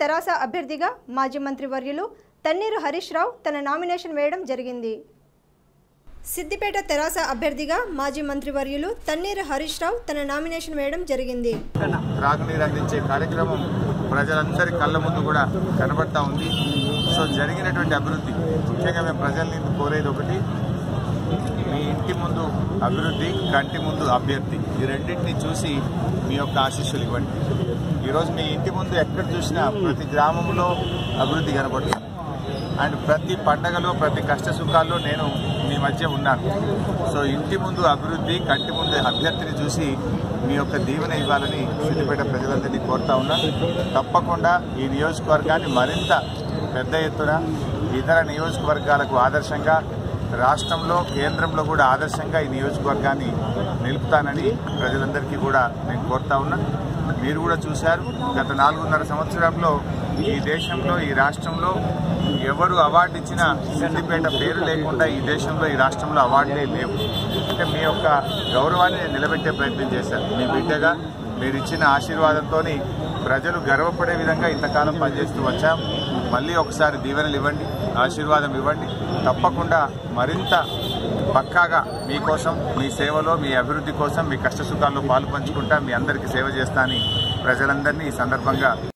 తెరాస అభ్యర్థిగా మాజీ మంత్రి వర్యులు తన్నీరు హరీష్ రావు తన నామినేషన్ వేయడం జరిగింది సిద్దిపేట తెరాస అభ్యర్థిగా మాజీ మంత్రి వర్యులు తన్నీరు హరీష్ రావు తన నామినేషన్ వేయడం జరిగింది త్రాగునీరు అందించే కార్యక్రమం ప్రజలందరి కళ్ళ ముందు కూడా కనబడతా ఉంది సో జరిగినటువంటి అభివృద్ధి ముఖ్యంగా మేము ప్రజల్ని కోరేది ఒకటి మీ ఇంటి ముందు అభివృద్ధి కంటి ముందు అభ్యర్థి ఈ రెండింటిని చూసి మీ యొక్క ఆశీస్సులు ఇవ్వండి ఈరోజు మీ ఇంటి ముందు ఎక్కడ చూసినా ప్రతి గ్రామంలో అభివృద్ధి కనబడుతుంది అండ్ ప్రతి పండగలో ప్రతి కష్ట సుఖాల్లో నేను మీ మధ్య ఉన్నాను సో ఇంటి ముందు అభివృద్ధి కంటి ముందు అభ్యర్థిని చూసి మీ యొక్క దీవెన ఇవ్వాలని సిద్దిపేట ప్రజలందరినీ కోరుతా ఉన్నా తప్పకుండా ఈ నియోజకవర్గాన్ని మరింత పెద్ద ఎత్తున ఇతర నియోజకవర్గాలకు ఆదర్శంగా రాష్ట్రంలో కేంద్రంలో కూడా ఆదర్శంగా ఈ నియోజకవర్గాన్ని నిలుపుతానని ప్రజలందరికీ కూడా నేను కోరుతా ఉన్నా మీరు కూడా చూశారు గత నాలుగున్నర సంవత్సరంలో ఈ దేశంలో ఈ రాష్ట్రంలో ఎవరు అవార్డు ఇచ్చినా సిద్దిపేట పేరు లేకుండా ఈ దేశంలో ఈ రాష్ట్రంలో అవార్డులే లేవు అంటే మీ యొక్క గౌరవాన్ని నేను నిలబెట్టే ప్రయత్నం చేశాను మీ బిడ్డగా మీరు ఇచ్చిన ఆశీర్వాదంతో ప్రజలు గర్వపడే విధంగా ఇంతకాలం పనిచేస్తూ వచ్చాం మళ్ళీ ఒకసారి దీవెనలు ఇవ్వండి ఆశీర్వాదం ఇవ్వండి తప్పకుండా మరింత పక్కాగా మీకోసం మీ సేవలో మీ అభివృద్ధి కోసం మీ కష్ట సుఖాల్లో పాలు పంచుకుంటా మీ అందరికీ సేవ చేస్తా అని ప్రజలందరినీ ఈ సందర్భంగా